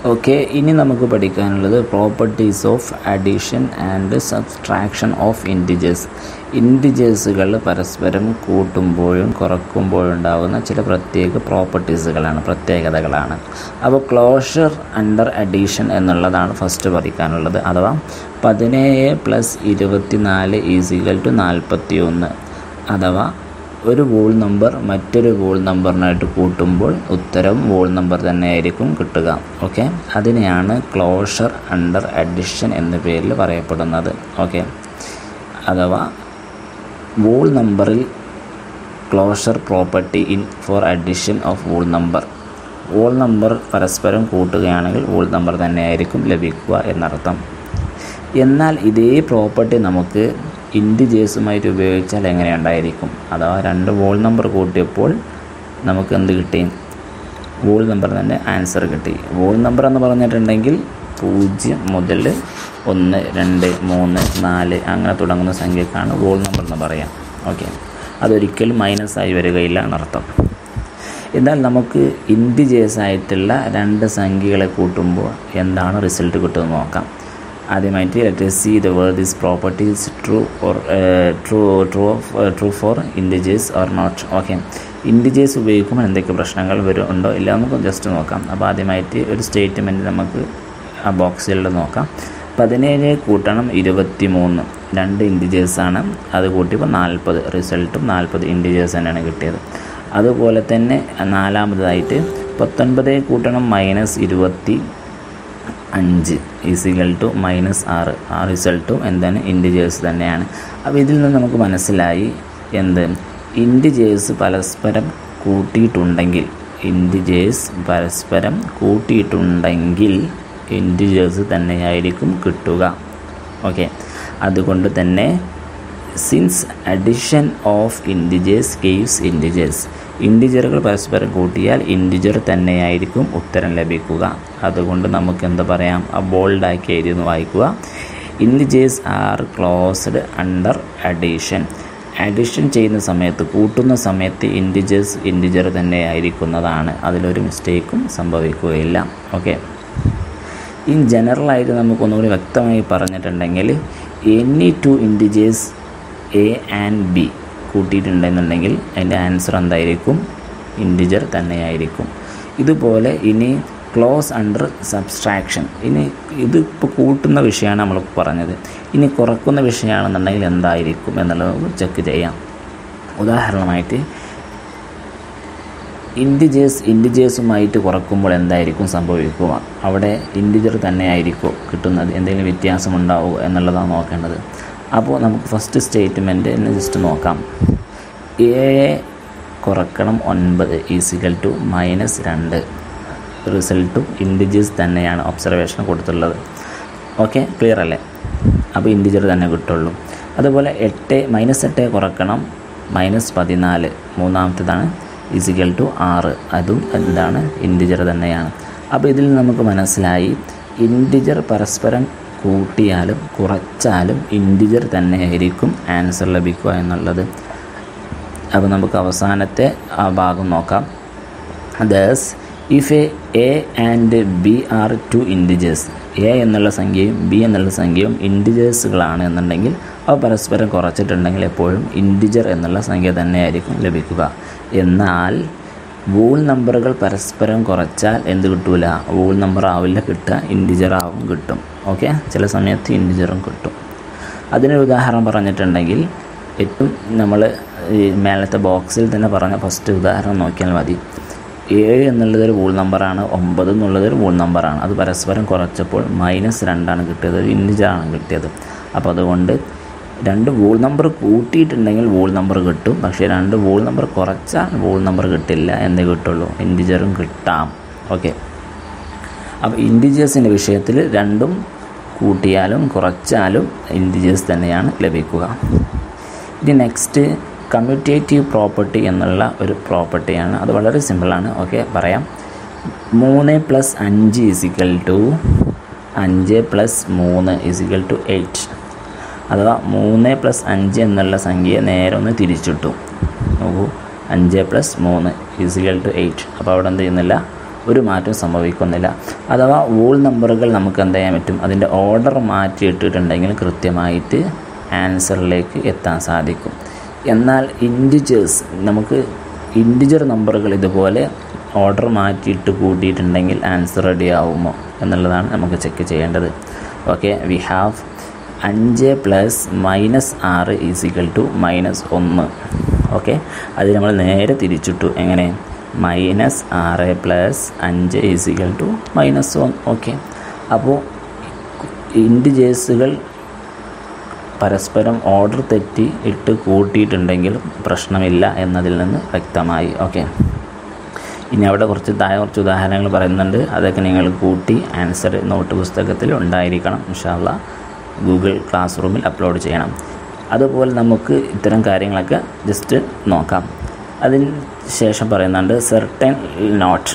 okay ഇനി നമുക്ക് പഠിക്കാനുള്ളത് properties of addition and subtraction of integers ഇൻറ്റിജേഴ്സുകൾ പരസ്പരം കൂട്ടുമ്പോഴും കുറക്കുമ്പോഴും ഉണ്ടാകുന്ന ചില പ്രത്യേക പ്രോപ്പർട്ടീസുകളാണ് പ്രത്യേകതകളാണ് അപ്പോൾ ക്ലോഷർ അണ്ടർ അഡീഷൻ എന്നുള്ളതാണ് ഫസ്റ്റ് പഠിക്കാനുള്ളത് അഥവാ പതിനേഴ് പ്ലസ് ഇരുപത്തിനാല് ഈസിക്കൽ ടു നാൽപ്പത്തി ഒന്ന് അഥവാ ഒരു വോൾ നമ്പർ മറ്റൊരു വോൾ നമ്പറിനായിട്ട് കൂട്ടുമ്പോൾ ഉത്തരം വോൾ നമ്പർ തന്നെയായിരിക്കും കിട്ടുക ഓക്കെ അതിനെയാണ് ക്ലോഷർ അണ്ടർ അഡിഷൻ എന്ന പേരിൽ പറയപ്പെടുന്നത് ഓക്കെ അഥവാ വോൾ നമ്പറിൽ closure property in for addition of whole number whole number പരസ്പരം കൂട്ടുകയാണെങ്കിൽ വോൾ നമ്പർ തന്നെയായിരിക്കും ലഭിക്കുക എന്നർത്ഥം എന്നാൽ ഇതേ പ്രോപ്പർട്ടി നമുക്ക് ഇൻഡിജേഴ്സുമായിട്ട് ഉപയോഗിച്ചാൽ എങ്ങനെ ഉണ്ടായിരിക്കും അഥവാ രണ്ട് വോൾ നമ്പർ കൂട്ടിയപ്പോൾ നമുക്ക് എന്ത് കിട്ടി വോൾ നമ്പർ തന്നെ ആൻസർ കിട്ടി വോൾ നമ്പർ എന്ന് പറഞ്ഞിട്ടുണ്ടെങ്കിൽ പൂജ്യം മുതൽ ഒന്ന് രണ്ട് മൂന്ന് നാല് അങ്ങനെ തുടങ്ങുന്ന സംഖ്യക്കാണ് വോൾ നമ്പർ എന്ന് പറയാം ഓക്കെ അതൊരിക്കലും മൈനസ് ആയി വരികയില്ല എന്നർത്ഥം എന്നാൽ നമുക്ക് ഇൻഡിജേഴ്സ് ആയിട്ടുള്ള രണ്ട് സംഖ്യകളെ കൂട്ടുമ്പോൾ എന്താണ് റിസൾട്ട് കിട്ടുമെന്ന് നോക്കാം ആദ്യമായിട്ട് let see the word this properties true or true true true for integers or not okay integers ഉപയോഗിക്കുമ്പോൾ എന്തൊക്കെ പ്രശ്നങ്ങൾ വരും ഉണ്ടോ ഇല്ല നമുക്ക് ജസ്റ്റ് നോക്കാം അപ്പോൾ ആദ്യമായിട്ട് ഒരു സ്റ്റേറ്റ്മെൻറ്റ് നമുക്ക് ആ ബോക്സിൽ നോക്കാം പതിനേഴ് കൂട്ടണം ഇരുപത്തി മൂന്ന് രണ്ട് ഇൻഡിജേഴ്സാണ് അത് കൂട്ടിയപ്പോൾ നാൽപ്പത് റിസൾട്ടും നാൽപ്പത് ഇൻഡിജേഴ്സ് തന്നെയാണ് കിട്ടിയത് അതുപോലെ തന്നെ നാലാമതായിട്ട് പത്തൊൻപത് കൂട്ടണം മൈനസ് ഇരുപത്തി അഞ്ച് ഈസിക്കൽ ടു മൈനസ് ആറ് ആ റിസൾട്ടും എന്താണ് ഇൻഡിജേഴ്സ് തന്നെയാണ് അപ്പോൾ ഇതിൽ നിന്ന് നമുക്ക് മനസ്സിലായി എന്ത് ഇൻഡിജേഴ്സ് പരസ്പരം കൂട്ടിയിട്ടുണ്ടെങ്കിൽ ഇൻഡിജേഴ്സ് പരസ്പരം കൂട്ടിയിട്ടുണ്ടെങ്കിൽ ഇൻഡിജേഴ്സ് തന്നെയായിരിക്കും കിട്ടുക ഓക്കെ അതുകൊണ്ട് തന്നെ since addition of integers gives integers ഇൻഡിജറുകൾ പരസ്പരം കൂട്ടിയാൽ ഇൻഡിജർ തന്നെയായിരിക്കും ഉത്തരം ലഭിക്കുക അതുകൊണ്ട് നമുക്ക് എന്താ പറയാം ആ ബോൾഡാക്കി എഴുതി ഒന്ന് വായിക്കുക integers are closed under addition addition ചെയ്യുന്ന സമയത്ത് കൂട്ടുന്ന സമയത്ത് ഇൻഡിജേഴ്സ് ഇൻഡിജർ തന്നെയായിരിക്കുന്നതാണ് അതിലൊരു മിസ്റ്റേക്കും സംഭവിക്കുകയില്ല ഓക്കെ ഇൻ ജനറലായിട്ട് നമുക്ക് ഒന്നുകൂടി വ്യക്തമായി പറഞ്ഞിട്ടുണ്ടെങ്കിൽ any two integers A and B കൂട്ടിയിട്ടുണ്ടെന്നുണ്ടെങ്കിൽ അതിൻ്റെ ആൻസർ എന്തായിരിക്കും ഇൻഡിജർ തന്നെയായിരിക്കും ഇതുപോലെ ഇനി ക്ലോസ് അണ്ടർ സബ്സ്ട്രാക്ഷൻ ഇനി ഇത് ഇപ്പോൾ കൂട്ടുന്ന വിഷയമാണ് നമ്മൾ പറഞ്ഞത് ഇനി കുറക്കുന്ന വിഷയമാണെന്നുണ്ടെങ്കിൽ എന്തായിരിക്കും എന്നുള്ളത് നമുക്ക് ചെക്ക് ചെയ്യാം ഉദാഹരണമായിട്ട് ഇൻഡിജേഴ്സ് ഇൻഡിജേഴ്സുമായിട്ട് കുറക്കുമ്പോൾ എന്തായിരിക്കും സംഭവിക്കുക അവിടെ ഇൻഡിജർ തന്നെയായിരിക്കും കിട്ടുന്നത് എന്തെങ്കിലും വ്യത്യാസമുണ്ടാവുമോ എന്നുള്ളതാണ് നോക്കേണ്ടത് അപ്പോൾ നമുക്ക് ഫസ്റ്റ് സ്റ്റേറ്റ്മെൻറ്റ് എന്ന് ജസ്റ്റ് നോക്കാം ഏഴ് കുറക്കണം ഒൻപത് ഈസിക്കൽ ടു മൈനസ് രണ്ട് റിസൾട്ടും ഇൻഡിജേഴ്സ് തന്നെയാണ് ഒബ്സർവേഷൻ കൊടുത്തുള്ളത് ഓക്കെ ക്ലിയർ അല്ലേ അപ്പോൾ ഇൻഡിജർ തന്നെ കിട്ടുള്ളൂ അതുപോലെ എട്ട് മൈനസ് എട്ട് കുറക്കണം മൈനസ് പതിനാല് മൂന്നാമത്തേതാണ് ഈസിക്കൽ ടു ആറ് അതും എന്താണ് ഇൻഡിജർ തന്നെയാണ് അപ്പോൾ ഇതിൽ നമുക്ക് മനസ്സിലായി ഇൻഡിജർ പരസ്പരം കൂട്ടിയാലും കുറച്ചാലും ഇൻഡിജർ തന്നെയായിരിക്കും ആൻസർ ലഭിക്കുക എന്നുള്ളത് അപ്പോൾ നമുക്ക് അവസാനത്തെ ആ ഭാഗം നോക്കാം thus if A A and B are two integers A എന്നുള്ള സംഖ്യയും ബി എന്നുള്ള സംഖ്യയും ഇൻഡിജേഴ്സുകളാണ് എന്നുണ്ടെങ്കിൽ അവ പരസ്പരം കുറച്ചിട്ടുണ്ടെങ്കിൽ എപ്പോഴും ഇൻഡിജർ എന്നുള്ള സംഖ്യ തന്നെയായിരിക്കും ലഭിക്കുക എന്നാൽ വൂൾ നമ്പറുകൾ പരസ്പരം കുറച്ചാൽ എന്ത് കിട്ടൂല വൂൾ നമ്പർ ആവില്ല കിട്ടുക ഇൻഡിജർ ആവും കിട്ടും ഓക്കെ ചില സമയത്ത് ഇൻഡിജറും കിട്ടും അതിനൊരു ഉദാഹരണം പറഞ്ഞിട്ടുണ്ടെങ്കിൽ ഏറ്റവും നമ്മൾ ഈ മേലത്തെ ബോക്സിൽ തന്നെ പറഞ്ഞ ഫസ്റ്റ് ഉദാഹരണം നോക്കിയാൽ മതി ഏഴ് എന്നുള്ളത് ഒരു വൂൾ നമ്പറാണ് ഒമ്പത് എന്നുള്ളത് ഒരു വൂൾ നമ്പറാണ് അത് പരസ്പരം കുറച്ചപ്പോൾ മൈനസ് രണ്ടാണ് കിട്ടിയത് ഒരു ഇൻഡിജറാണ് കിട്ടിയത് അപ്പോൾ അതുകൊണ്ട് രണ്ട് വോൾ നമ്പർ കൂട്ടിയിട്ടുണ്ടെങ്കിൽ വോൾ നമ്പർ കിട്ടും പക്ഷേ രണ്ട് വോൾ നമ്പർ കുറച്ചാൽ വോൾ നമ്പർ കിട്ടില്ല എന്നേ കിട്ടുള്ളൂ ഇൻഡിജറും കിട്ടാം ഓക്കെ അപ്പോൾ ഇൻഡിജേഴ്സിൻ്റെ വിഷയത്തിൽ രണ്ടും കൂട്ടിയാലും കുറച്ചാലും ഇൻഡിജേഴ്സ് തന്നെയാണ് ലഭിക്കുക ഇനി നെക്സ്റ്റ് കമ്മ്യൂട്ടേറ്റീവ് പ്രോപ്പർട്ടി എന്നുള്ള ഒരു പ്രോപ്പർട്ടിയാണ് അത് വളരെ സിമ്പിളാണ് ഓക്കെ പറയാം മൂന്ന് പ്ലസ് അഞ്ച് ഈസിക്കൽ ടു അഞ്ച് പ്ലസ് മൂന്ന് ഈസിക്കൽ ടു എയ്റ്റ് അഥവാ മൂന്ന് പ്ലസ് അഞ്ച് എന്നുള്ള സംഖ്യ നേരെ ഒന്ന് തിരിച്ചിട്ടു നോക്കൂ അഞ്ച് പ്ലസ് മൂന്ന് ഈസിക്കൽ ടു എയ്റ്റ് അപ്പോൾ അവിടെ എന്ത് ചെയ്യുന്നില്ല ഒരു മാറ്റവും സംഭവിക്കുന്നില്ല അഥവാ വോൾ നമ്പറുകൾ നമുക്ക് എന്ത് ചെയ്യാൻ പറ്റും അതിൻ്റെ ഓർഡർ മാറ്റിയിട്ടിട്ടുണ്ടെങ്കിൽ കൃത്യമായിട്ട് ആൻസറിലേക്ക് എത്താൻ സാധിക്കും എന്നാൽ ഇൻഡിജേഴ്സ് നമുക്ക് ഇൻഡിജർ നമ്പറുകൾ ഇതുപോലെ ഓർഡർ മാറ്റിയിട്ട് കൂട്ടിയിട്ടുണ്ടെങ്കിൽ ആൻസർ റെഡി ആവുമോ എന്നുള്ളതാണ് നമുക്ക് ചെക്ക് ചെയ്യേണ്ടത് ഓക്കെ വി ഹാവ് അഞ്ച് പ്ലസ് മൈനസ് ആറ് ഈസിക്കൽ ടു മൈനസ് ഒന്ന് ഓക്കെ അത് നമ്മൾ നേരെ തിരിച്ചിട്ടു എങ്ങനെ മൈനസ് ആറ് പ്ലസ് അഞ്ച് is equal to minus one okay അപ്പോൾ ഇൻഡിജേഴ്സുകൾ പരസ്പരം ഓർഡർ തെറ്റി ഇട്ട് കൂട്ടിയിട്ടുണ്ടെങ്കിൽ പ്രശ്നമില്ല എന്നതിൽ നിന്ന് വ്യക്തമായി ഓക്കെ ഇനി അവിടെ കുറച്ച് താഴെ കുറച്ച് ഉദാഹരണങ്ങൾ പറയുന്നുണ്ട് അതൊക്കെ നിങ്ങൾ കൂട്ടി ആൻസർ നോട്ട് പുസ്തകത്തിൽ ഉണ്ടായിരിക്കണം ഇൻഷാല്ല ഗൂഗിൾ ക്ലാസ് റൂമിൽ അപ്ലോഡ് ചെയ്യണം അതുപോലെ നമുക്ക് ഇത്തരം കാര്യങ്ങളൊക്കെ ജസ്റ്റ് നോക്കാം അതിന് ശേഷം പറയുന്നുണ്ട് സെർട്ടൻ നോട്ട്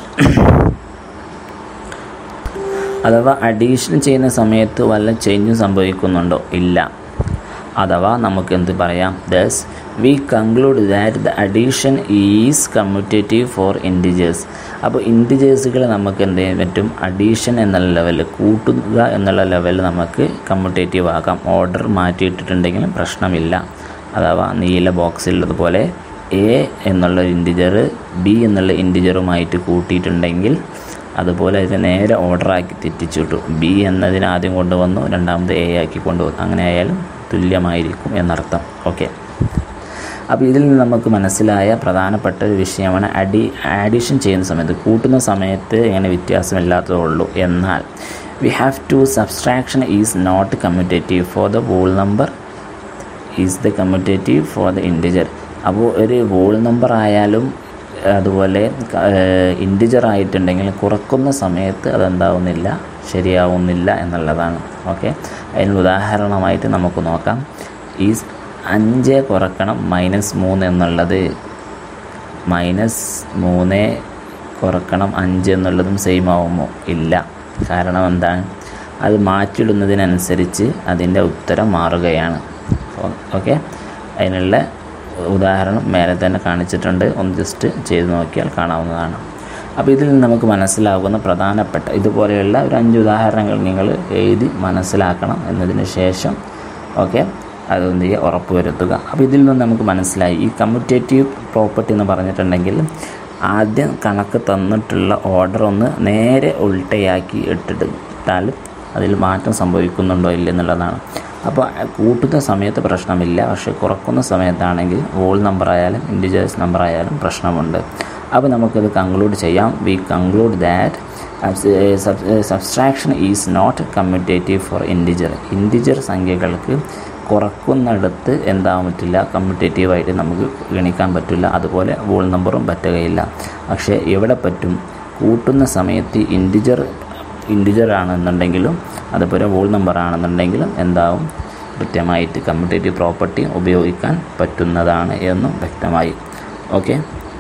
അഥവാ അഡീഷൻ ചെയ്യുന്ന സമയത്ത് വല്ല ചേഞ്ചും സംഭവിക്കുന്നുണ്ടോ ഇല്ല അഥവാ നമുക്ക് എന്ത് പറയാം thus we conclude that the addition is commutative for integers അപ്പോൾ ഇൻഡിജേഴ്സുകൾ നമുക്ക് എന്ത് ചെയ്യാൻ പറ്റും അഡീഷൻ എന്നുള്ള ലെവലിൽ കൂട്ടുക എന്നുള്ള ലെവലിൽ നമുക്ക് കമ്മ്യൂട്ടേറ്റീവ് ആക്കാം ഓർഡർ മാറ്റിയിട്ടിട്ടുണ്ടെങ്കിലും പ്രശ്നമില്ല അഥവാ നീല ബോക്സിലുള്ളതുപോലെ എ എന്നുള്ള ഇൻഡിജർ ബി എന്നുള്ള ഇൻഡിജറുമായിട്ട് കൂട്ടിയിട്ടുണ്ടെങ്കിൽ അതുപോലെ അതിനെ നേരെ ഓർഡറാക്കി തെറ്റിച്ചിട്ടു ബി എന്നതിന് ആദ്യം കൊണ്ടുവന്നു രണ്ടാമത് എ ആക്കി കൊണ്ടുവന്നു അങ്ങനെ ആയാലും തുല്യമായിരിക്കും എന്നർത്ഥം ഓക്കെ അപ്പോൾ ഇതിൽ നിന്ന് നമുക്ക് മനസ്സിലായ പ്രധാനപ്പെട്ട ഒരു വിഷയമാണ് അഡി ആഡിഷൻ ചെയ്യുന്ന സമയത്ത് കൂട്ടുന്ന സമയത്ത് ഇങ്ങനെ വ്യത്യാസമില്ലാത്തതേ ഉള്ളൂ എന്നാൽ we have to subtraction is not commutative for the whole number is the commutative for the integer അപ്പോൾ ഒരു വോൾ നമ്പർ ആയാലും അതുപോലെ ഇൻഡിജർ ആയിട്ടുണ്ടെങ്കിൽ കുറക്കുന്ന സമയത്ത് അതെന്താവുന്നില്ല ശരിയാവുന്നില്ല എന്നുള്ളതാണ് ഓക്കെ അതിന് ഉദാഹരണമായിട്ട് നമുക്ക് നോക്കാം ഈ അഞ്ച് കുറക്കണം മൈനസ് മൂന്ന് എന്നുള്ളത് മൈനസ് മൂന്ന് കുറക്കണം അഞ്ച് എന്നുള്ളതും സെയിം ആവുമോ ഇല്ല കാരണം എന്താണ് അത് മാറ്റിയിടുന്നതിനനുസരിച്ച് അതിൻ്റെ ഉത്തരം മാറുകയാണ് ഓക്കെ അതിനുള്ള ഉദാഹരണം മേലെ തന്നെ കാണിച്ചിട്ടുണ്ട് ഒന്ന് ജസ്റ്റ് ചെയ്ത് നോക്കിയാൽ കാണാവുന്നതാണ് അപ്പോൾ ഇതിൽ നിന്ന് നമുക്ക് മനസ്സിലാകുന്ന പ്രധാനപ്പെട്ട ഇതുപോലെയുള്ള ഒരു അഞ്ച് ഉദാഹരണങ്ങൾ നിങ്ങൾ എഴുതി മനസ്സിലാക്കണം എന്നതിന് ശേഷം ഓക്കെ അതൊന്ന് ചെയ്യുക ഉറപ്പ് വരുത്തുക അപ്പോൾ ഇതിൽ നിന്ന് നമുക്ക് മനസ്സിലായി ഈ കമ്മ്യൂട്ടേറ്റീവ് പ്രോപ്പർട്ടി എന്ന് പറഞ്ഞിട്ടുണ്ടെങ്കിൽ ആദ്യം കണക്ക് തന്നിട്ടുള്ള ഓർഡർ ഒന്ന് നേരെ ഉൾട്ടയാക്കി ഇട്ടിട്ടാൽ അതിൽ മാറ്റം സംഭവിക്കുന്നുണ്ടോ ഇല്ല എന്നുള്ളതാണ് അപ്പോൾ കൂട്ടുന്ന സമയത്ത് പ്രശ്നമില്ല പക്ഷേ കുറക്കുന്ന സമയത്താണെങ്കിൽ വോൾ നമ്പർ ആയാലും ഇൻഡിജേഴ്സ് നമ്പർ ആയാലും പ്രശ്നമുണ്ട് അപ്പോൾ നമുക്കത് കൺക്ലൂഡ് ചെയ്യാം we conclude that subtraction is not commutative for integer integer സംഖ്യകൾക്ക് കുറക്കുന്നിടത്ത് എന്താകാൻ പറ്റില്ല കമ്മ്യൂട്ടേറ്റീവായിട്ട് നമുക്ക് ഗണിക്കാൻ പറ്റില്ല അതുപോലെ വോൾ നമ്പറും പറ്റുകയില്ല പക്ഷേ എവിടെ പറ്റും കൂട്ടുന്ന സമയത്ത് ഇൻഡിജർ ഇൻഡിജർ ആണെന്നുണ്ടെങ്കിലും അതുപോലെ വോൾ നമ്പർ ആണെന്നുണ്ടെങ്കിലും എന്താവും കൃത്യമായിട്ട് കമ്മ്യൂട്ടേറ്റീവ് പ്രോപ്പർട്ടി ഉപയോഗിക്കാൻ പറ്റുന്നതാണ് എന്നും വ്യക്തമായി ഓക്കെ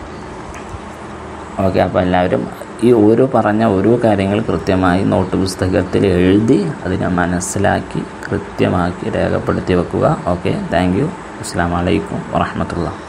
ഓക്കെ അപ്പോൾ എല്ലാവരും ഈ ഓരോ പറഞ്ഞ ഓരോ കാര്യങ്ങൾ കൃത്യമായി നോട്ട് പുസ്തകത്തിൽ എഴുതി അതിനെ മനസ്സിലാക്കി കൃത്യമാക്കി രേഖപ്പെടുത്തി വെക്കുക ഓക്കെ താങ്ക് യു അസ്സാം വലൈക്കും വാഹമത്തുള്ള